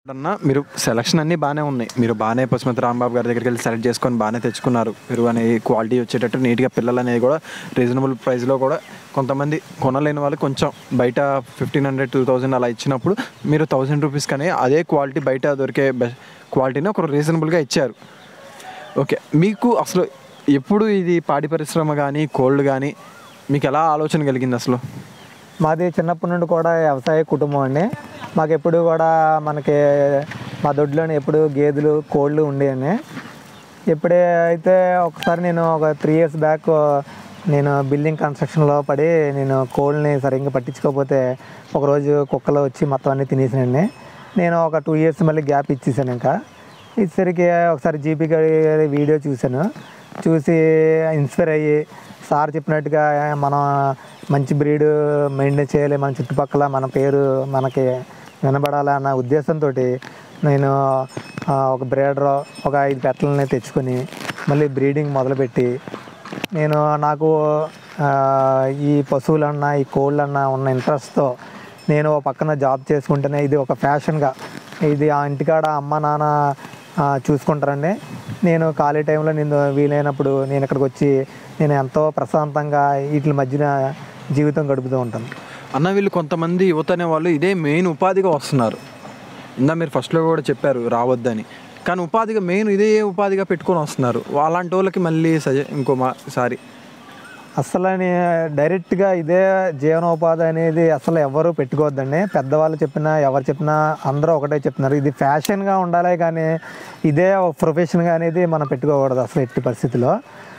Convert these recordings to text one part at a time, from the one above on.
అన్న మీరు సెలక్షన్ అన్నీ బాగానే ఉన్నాయి మీరు బాగానే పశుమతి రాంబాబు గారి దగ్గరికి వెళ్ళి సెలెక్ట్ చేసుకొని బాగానే తెచ్చుకున్నారు పెరుగు అనేది క్వాలిటీ వచ్చేటట్టు నీట్గా పిల్లలు అనేది కూడా రీజనబుల్ ప్రైస్లో కూడా కొంతమంది కొనలేని వాళ్ళు కొంచెం బయట ఫిఫ్టీన్ హండ్రెడ్ టూ థౌజండ్ అలా ఇచ్చినప్పుడు మీరు థౌజండ్ రూపీస్ కానీ అదే క్వాలిటీ బయట దొరికే బెస్ట్ క్వాలిటీని ఒక రీజనబుల్గా ఇచ్చారు ఓకే మీకు అసలు ఎప్పుడు ఇది పాడి పరిశ్రమ కానీ కోల్డ్ కానీ మీకు ఎలా ఆలోచన కలిగింది అసలు మాది చిన్నప్పటి నుండి కూడా వ్యవసాయ కుటుంబం అండి మాకు ఎప్పుడు కూడా మనకి మా దొడ్లోనే ఎప్పుడు గేదెలు కోళ్ళు ఉండేవి ఎప్పుడే అయితే ఒకసారి నేను ఒక త్రీ ఇయర్స్ బ్యాక్ నేను బిల్డింగ్ కన్స్ట్రక్షన్లో పడి నేను కోళ్ళని సరిగ్గా పట్టించుకోకపోతే ఒకరోజు కుక్కలు వచ్చి మొత్తం అన్నీ తినేసినండి నేను ఒక టూ ఇయర్స్ మళ్ళీ గ్యాప్ ఇచ్చేసాను ఇంకా ఇచ్చేసరికి ఒకసారి జీపీ గారి వీడియో చూశాను చూసి ఇన్స్పైర్ అయ్యి సార్ చెప్పినట్టుగా మనం మంచి బ్రీడ్ మెయింటైన్ చేయాలి మన చుట్టుపక్కల మన పేరు మనకి వినబడాలి అన్న ఉద్దేశంతో నేను ఆ, ఒక బ్రీడర్ ఒక ఐదు పెట్టలని తెచ్చుకొని మళ్ళీ బ్రీడింగ్ మొదలుపెట్టి నేను నాకు ఆ, ఈ పశువులన్నా ఈ కోళ్ళన్నా ఉన్న ఇంట్రెస్ట్తో నేను ఓ పక్కన జాబ్ చేసుకుంటేనే ఇది ఒక ఫ్యాషన్గా ఇది ఆ ఇంటికాడ అమ్మ నాన్న ఆ, చూసుకుంటారండి నేను ఖాళీ టైంలో నేను వీలైనప్పుడు నేను ఇక్కడికి వచ్చి నేను ఎంతో ప్రశాంతంగా వీటి మధ్యన జీవితం గడుపుతూ ఉంటాను అన్న వీళ్ళు కొంతమంది యువత అనే వాళ్ళు ఇదే మెయిన్ ఉపాధిగా వస్తున్నారు ఇందా మీరు ఫస్ట్లో కూడా చెప్పారు రావద్దని కానీ ఉపాధిగా మెయిన్ ఇదే ఉపాధిగా పెట్టుకొని వస్తున్నారు అలాంటి వాళ్ళకి మళ్ళీ సజె ఇంకో మా సారి అసలు నే- డైరెక్ట్గా ఇదే జీవనోపాధి అనేది అసలు ఎవరు పెట్టుకోవద్దండి పెద్దవాళ్ళు చెప్పినా ఎవరు చెప్పినా అందరూ ఒకటే చెప్తున్నారు ఇది ఫ్యాషన్గా ఉండాలి కానీ ఇదే ఒక ప్రొఫెషన్గా అనేది మనం పెట్టుకోకూడదు అసలు ఎట్టి పరిస్థితిలో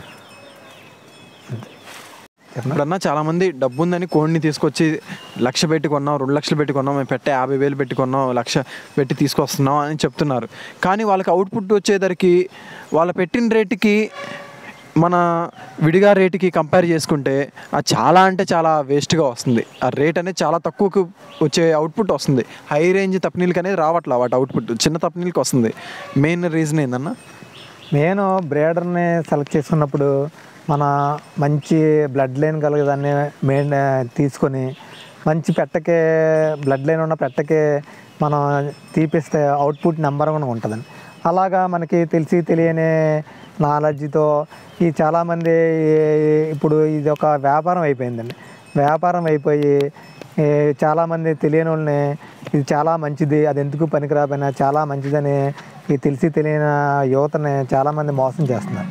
ఇప్పుడన్నా చాలా మంది డబ్బు ఉందని కోడిని తీసుకొచ్చి లక్ష పెట్టి కొన్నాం రెండు లక్షలు పెట్టి కొన్నాం మేము పెట్టే యాభై వేలు పెట్టి కొన్నాం లక్ష పెట్టి తీసుకొస్తున్నాం అని చెప్తున్నారు కానీ వాళ్ళకి అవుట్పుట్ వచ్చేసరికి వాళ్ళ పెట్టిన రేటుకి మన విడిగా రేటుకి కంపేర్ చేసుకుంటే అది చాలా అంటే చాలా వేస్ట్గా వస్తుంది ఆ రేట్ అనేది చాలా తక్కువకు వచ్చే అవుట్పుట్ వస్తుంది హై రేంజ్ తప్పనీళ్ళకి అనేది రావట్లా వాటి అవుట్పుట్ చిన్న తప్పనీళ్ళకి వస్తుంది మెయిన్ రీజన్ ఏందన్నా నేను బ్రేడర్ని సెలెక్ట్ చేసుకున్నప్పుడు మన మంచి బ్లడ్ లైన్ కలగదాన్ని మెయిన్ తీసుకొని మంచి పెట్టకే బ్లడ్ లైన్ ఉన్న పెట్టకే మనం తీపిస్తే అవుట్పుట్ నెంబర్ వన్ ఉంటుందండి అలాగా మనకి తెలిసి తెలియని నాలెడ్జ్తో ఈ చాలామంది ఇప్పుడు ఇది ఒక వ్యాపారం అయిపోయిందండి వ్యాపారం అయిపోయి ఏ, చాలామంది తెలియని వాళ్ళని ఇది చాలా మంచిది అది ఎందుకు పనికిరాపోయినా చాలా మంచిదని ఈ తెలిసి తెలియని యువతని చాలామంది మోసం చేస్తున్నారు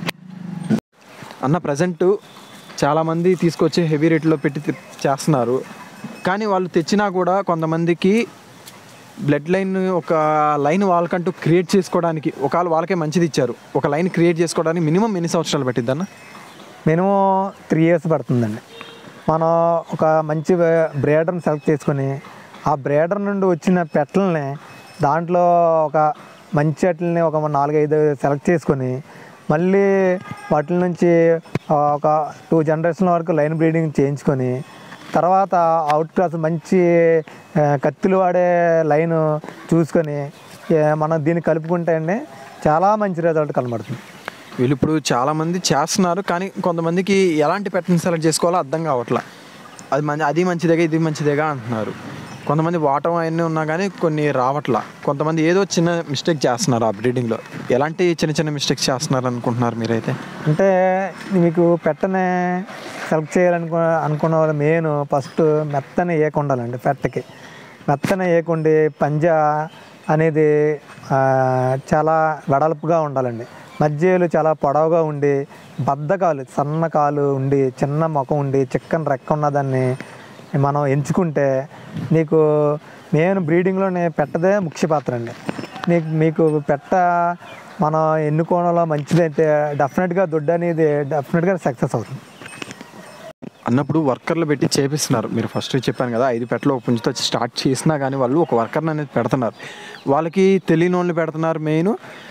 అన్న ప్రజెంట్ చాలామంది తీసుకొచ్చి హెవీ రేట్లో పెట్టి తి- చేస్తున్నారు కానీ వాళ్ళు తెచ్చినా కూడా కొంతమందికి బ్లడ్ లైన్ ఒక లైన్ వాళ్ళకంటూ క్రియేట్ చేసుకోవడానికి ఒకవేళ వాళ్ళకే మంచిది ఇచ్చారు ఒక లైన్ క్రియేట్ చేసుకోవడానికి మినిమం ఎన్ని సంవత్సరాలు పట్టిద్దన్న మినిమం త్రీ ఇయర్స్ పడుతుందండి మనం ఒక మంచి బ్రేడర్ని సెలెక్ట్ చేసుకొని ఆ బ్రేడర్ నుండి వచ్చిన పెట్టలని దాంట్లో ఒక మంచి వాటిని ఒక నాలుగైదు సెలెక్ట్ చేసుకొని మళ్ళీ వాటి నుంచి ఒక టూ జనరేషన్ వరకు లైన్ బ్రీడింగ్ చేయించుకొని తర్వాత అవుట్ క్లాస్ మంచి ఆ, కత్తులు వాడే లైన్ చూసుకొని ఏ, మనం దీన్ని కలుపుకుంటే అండి చాలా మంచి రిజల్ట్ కనబడుతుంది వీళ్ళు ఇప్పుడు చాలామంది చేస్తున్నారు కానీ కొంతమందికి ఎలాంటి పెట్టని సెలెక్ట్ చేసుకోవాలో అర్థం కావట్లా అది మంచి అది మంచిదేగా ఇది మంచిదేగా అంటున్నారు కొంతమంది వాటం అవన్నీ ఉన్నా కానీ కొన్ని రావట్లా కొంతమంది ఏదో చిన్న మిస్టేక్ చేస్తున్నారు ఆ బ్రీడింగ్లో ఎలాంటి చిన్న చిన్న మిస్టేక్స్ చేస్తున్నారు అనుకుంటున్నారు మీరైతే అంటే మీకు పెట్టనే సెలెక్ట్ చేయాలనుకో అనుకున్న వాళ్ళు మెయిన్ ఫస్ట్ మెత్తని ఏక ఉండాలండి పెట్టకి మెత్తని ఏకుండి పంజా అనేది ఆ, చాలా వెడల్పుగా ఉండాలండి మధ్యలు చాలా పొడవుగా ఉండి బద్దకాలు సన్న కాలు ఉండి చిన్న ముఖం ఉండి చిక్కని రెక్క ఉన్నదాన్ని మనం ఎంచుకుంటే నీకు నేను బ్రీడింగ్లోనే పెట్టదే ముఖ్య పాత్ర అండి నీకు మీకు పెట్ట మనం ఎన్నుకోవడంలో మంచిదైతే డెఫినెట్గా దుడ్డు అనేది డెఫినెట్గా సక్సెస్ అవుతుంది అన్నప్పుడు వర్కర్లు పెట్టి చేపిస్తున్నారు మీరు ఫస్ట్ చెప్పాను కదా ఐదు పెట్టలు ఒక పుంజుతో స్టార్ట్ చేసినా కానీ వాళ్ళు ఒక వర్కర్ని అనేది పెడుతున్నారు వాళ్ళకి తెలియని వాళ్ళు పెడుతున్నారు మెయిన్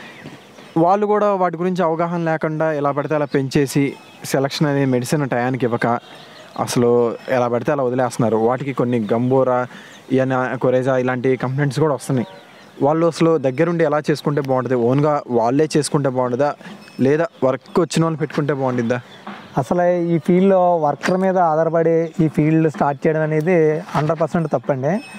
వాళ్ళు కూడా వాటి గురించి అవగాహన లేకుండా ఎలా పడితే అలా పెంచేసి సెలక్షన్ అనేది మెడిసిన్ టయానికి ఇవ్వక అసలు ఎలా పడితే అలా వదిలేస్తున్నారు వాటికి కొన్ని గంబోరా ఇయన కొరేజా ఇలాంటి కంప్లైంట్స్ కూడా వస్తున్నాయి వాళ్ళు అసలు దగ్గరుండి ఎలా చేసుకుంటే బాగుంటుంది ఓన్గా వాళ్ళే చేసుకుంటే బాగుంటుందా లేదా వర్క్ వచ్చిన వాళ్ళు పెట్టుకుంటే బాగుంటుందా అసలు ఈ ఫీల్డ్లో వర్కర్ మీద ఆధారపడి ఈ ఫీల్డ్ స్టార్ట్ చేయడం అనేది హండ్రెడ్ పర్సెంట్ తప్పండి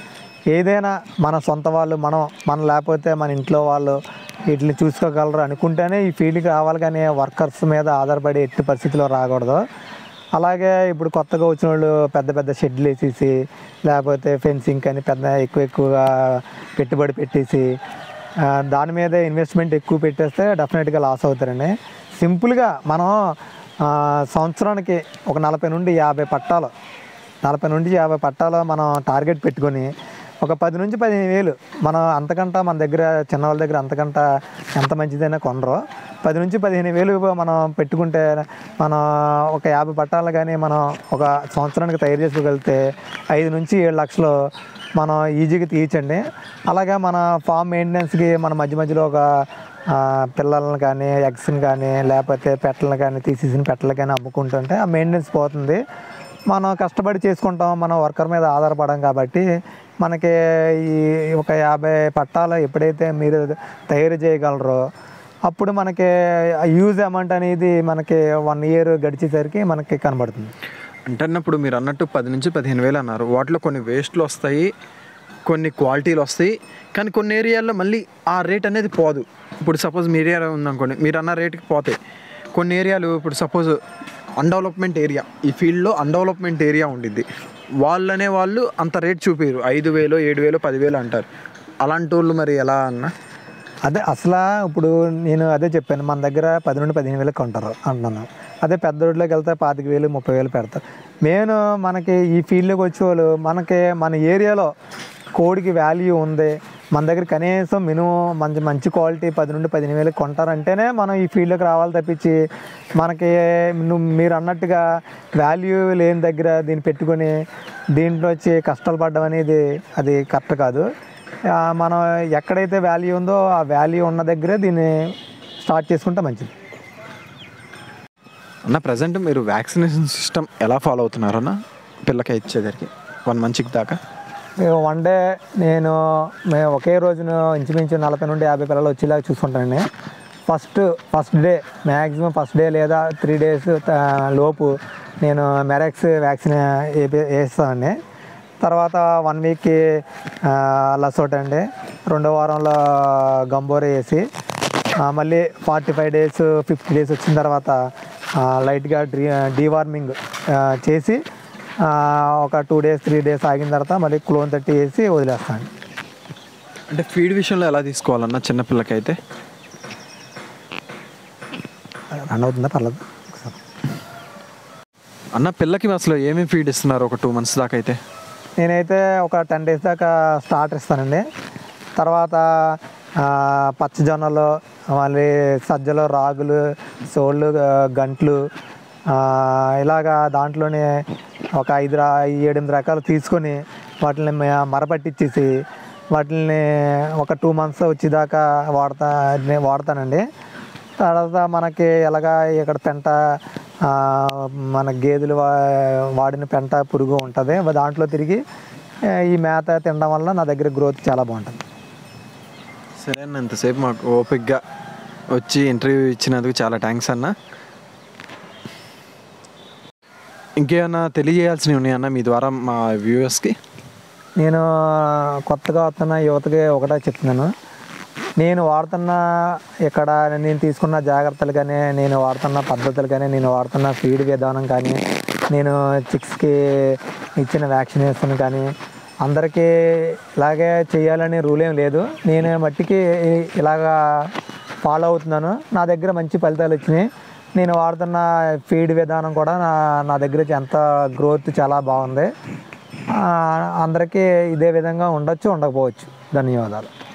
ఏదైనా మన సొంత వాళ్ళు మనం మనం లేకపోతే మన ఇంట్లో వాళ్ళు వీటిని చూసుకోగలరు అనుకుంటేనే ఈ ఫీల్డ్కి రావాలి కానీ వర్కర్స్ మీద ఆధారపడి ఎట్టి పరిస్థితిలో రాకూడదు అలాగే ఇప్పుడు కొత్తగా వచ్చిన వాళ్ళు పెద్ద పెద్ద షెడ్లు వేసేసి లేకపోతే ఫెన్సింగ్ అని పెద్ద ఎక్కువ ఎక్కువగా పెట్టుబడి పెట్టేసి ఆ, దాని మీద ఇన్వెస్ట్మెంట్ ఎక్కువ పెట్టేస్తే డెఫినెట్గా లాస్ అవుతారండి సింపుల్గా మనం ఆ, సంవత్సరానికి ఒక నలభై నుండి యాభై పట్టాలు నలభై నుండి యాభై పట్టాలు మనం టార్గెట్ పెట్టుకొని ఒక పది నుంచి పదిహేను వేలు మనం అంతకంట మన దగ్గర చిన్న వాళ్ళ దగ్గర అంతకంట ఎంత మంచిదైనా కొనరు పది నుంచి పదిహేను వేలు మనం పెట్టుకుంటే మనం ఒక యాభై పట్టాలు కానీ మనం ఒక సంవత్సరానికి తయారు చేసుకోగలిగితే ఐదు నుంచి ఏడు లక్షలు మనం ఈజీగా తీయచ్చండి అలాగే మన ఫామ్ మెయింటెనెన్స్కి మన మధ్య మధ్యలో ఒక ఆ, పిల్లల్ని కానీ ఎగ్స్ని కానీ లేకపోతే పెట్టలను కానీ తీసేసిన పెట్టలు కానీ అమ్ముకుంటుంటే ఆ మెయింటెనెన్స్ పోతుంది మనం కష్టపడి చేసుకుంటాం మనం వర్కర్ మీద ఆధారపడం కాబట్టి మనకి ఈ ఒక యాభై పట్టాలు ఎప్పుడైతే మీరు తయారు చేయగలరో అప్పుడు మనకి యూజ్ అమౌంట్ అనేది మనకి వన్ ఇయర్ గడిచేసరికి మనకి కనబడుతుంది అంటే అన్నప్పుడు మీరు అన్నట్టు పది నుంచి పదిహేను వేలు అన్నారు వాటిలో కొన్ని వేస్ట్లు వస్తాయి కొన్ని క్వాలిటీలు వస్తాయి కానీ కొన్ని ఏరియాల్లో మళ్ళీ ఆ రేట్ అనేది పోదు ఇప్పుడు సపోజ్ మీ ఏరియా ఉందనుకోండి మీరు అన్న రేట్కి పోతాయి కొన్ని ఏరియాలు ఇప్పుడు సపోజ్ అన్డెవలప్మెంట్ ఏరియా ఈ ఫీల్డ్లో అన్డెవలప్మెంట్ ఏరియా ఉండిద్ది వాళ్ళనే వాళ్ళు అంత రేట్ చూపారు ఐదు వేలు ఏడు వేలు పదివేలు అంటారు అలాంటి వాళ్ళు మరి ఎలా అన్న అదే అసలు ఇప్పుడు నేను అదే చెప్పాను మన దగ్గర పది నుండి పదిహేను వేలకు కొంటారు అంటున్నాను అదే పెద్ద రోడ్లోకి వెళ్తే పాతిక వేలు ముప్పై వేలు పెడతారు మెయిన్ మనకి ఈ ఫీల్డ్లోకి వచ్చేవాళ్ళు మనకి మన ఏరియాలో కోడికి వాల్యూ ఉంది మన దగ్గర కనీసం మినిమం మంచి మంచి క్వాలిటీ పది నుండి పదిహేను వేలకు కొంటారంటేనే మనం ఈ ఫీల్డ్లోకి రావాలి తప్పించి మనకి నువ్వు మీరు అన్నట్టుగా వాల్యూ లేని దగ్గర దీన్ని పెట్టుకొని దీంట్లో వచ్చి కష్టాలు పడడం అనేది అది కరెక్ట్ కాదు ఆ, మనం ఎక్కడైతే వాల్యూ ఉందో ఆ వాల్యూ ఉన్న దగ్గరే దీన్ని స్టార్ట్ చేసుకుంటే మంచిది అన్న ప్రజెంట్ మీరు వ్యాక్సినేషన్ సిస్టమ్ ఎలా ఫాలో అవుతున్నారన్న పిల్లకి ఇచ్చేసరికి వన్ మంత్కి దాకా మేము వన్ డే నేను మేము ఒకే రోజున ఇంచుమించు నలభై నుండి యాభై పిల్లలు వచ్చేలాగా చూసుకుంటానండి first first day maximum first day లేదా త్రీ డేస్ లోపు నేను మెరాక్స్ వ్యాక్సిన్ వేపి- వేస్తానండి తర్వాత వన్ వీక్కి లసోట్ అండి రెండో వారంలో గంబోర వేసి ఆ, మళ్ళీ forty five days fifty days వచ్చిన తర్వాత ఆ, లైట్గా డ్రీ డీవార్మింగ్ ఆ, చేసి ఆ, ఒక టూ డేస్ త్రీ డేస్ ఆగిన తర్వాత మళ్ళీ క్లోన్ తట్టి వేసి వదిలేస్తాను అంటే ఫీడ్ విషయంలో ఎలా తీసుకోవాలన్న చిన్నపిల్లకి అయితే రన్ అవుతుందా పర్లేదు ఒకసారి. అన్న పిల్లకి అసలు ఏమేమి ఫీడ్ ఇస్తున్నారు ఒక టూ మంత్స్ దాకా అయితే నేనైతే ఒక టెన్ డేస్ దాకా స్టార్ట్ ఇస్తానండి తర్వాత ఆ, పచ్చజొన్నలు మళ్ళీ సజ్జలు రాగులు సోళ్ళు ఆ, గంట్లు ఆ, ఇలాగా దాంట్లోనే ఒక ఐదు రా ఏడెనిమిది రకాలు తీసుకొని వాటిని మ- మరపట్టించేసి వాటిని ఒక టూ మంత్స్ వచ్చేదాకా వాడతా నేను వాడతానండి తర్వాత మనకి ఎలాగా ఇక్కడ పెంట ఆ, మన గేదెలు వా- వాడిన పెంట పురుగు ఉంటుంది దాంట్లో తిరిగి ఆ, ఈ మేత తినడం వల్ల నా దగ్గర గ్రోత్ చాలా బాగుంటుంది సరే అన్న ఇంతసేపు మాకు ఓపిక్గా వచ్చి ఇంటర్వ్యూ ఇచ్చినందుకు చాలా థ్యాంక్స్ అన్న ఇంకేమన్నా తెలియజేయాల్సినవి ఉన్నాయన్న మీ ద్వారా మా వ్యూవర్స్కి నేను కొత్తగా వస్తున్న యువతకి ఒకటే చెప్తున్నాను నేను వాడుతున్న ఇక్కడ నేను తీసుకున్న జాగ్రత్తలు కానీ నేను వాడుతున్న పద్ధతులు కానీ నేను వాడుతున్న ఫీడ్ విధానం కానీ నేను చిక్స్కి ఇచ్చిన వ్యాక్సినేషన్ కానీ అందరికీ ఇలాగే చేయాలని రూల్ ఏం లేదు నేను మట్టికి ఇ- ఇలాగా ఫాలో అవుతున్నాను నా దగ్గర మంచి ఫలితాలు వచ్చినాయి నేను వాడుతున్న ఫీడ్ విధానం కూడా నా నా దగ్గర ఎంత గ్రోత్ చాలా బాగుంది ఆ, అందరికీ ఇదే విధంగా ఉండొచ్చు ఉండకపోవచ్చు ధన్యవాదాలు